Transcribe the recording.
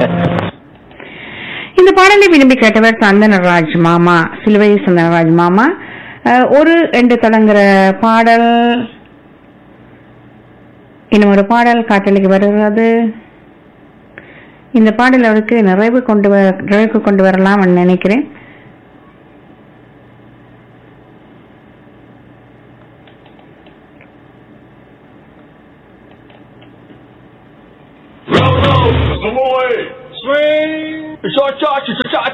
இந்த பாடலை விரும்பி கேட்டவர் சந்தனராஜ் மாமா சிலுவை சந்தனராஜ் மாமா அஹ், ஒரு என்று தொடங்குற பாடல் இன்னும் ஒரு பாடல் காட்டலுக்கு வருகிறது இந்த பாடல் அவருக்கு நிறைவு கொண்டு வர நிறைவுக்கு கொண்டு வரலாம் நினைக்கிறேன் Roll, roll, Samoy, swing, cha cha cha cha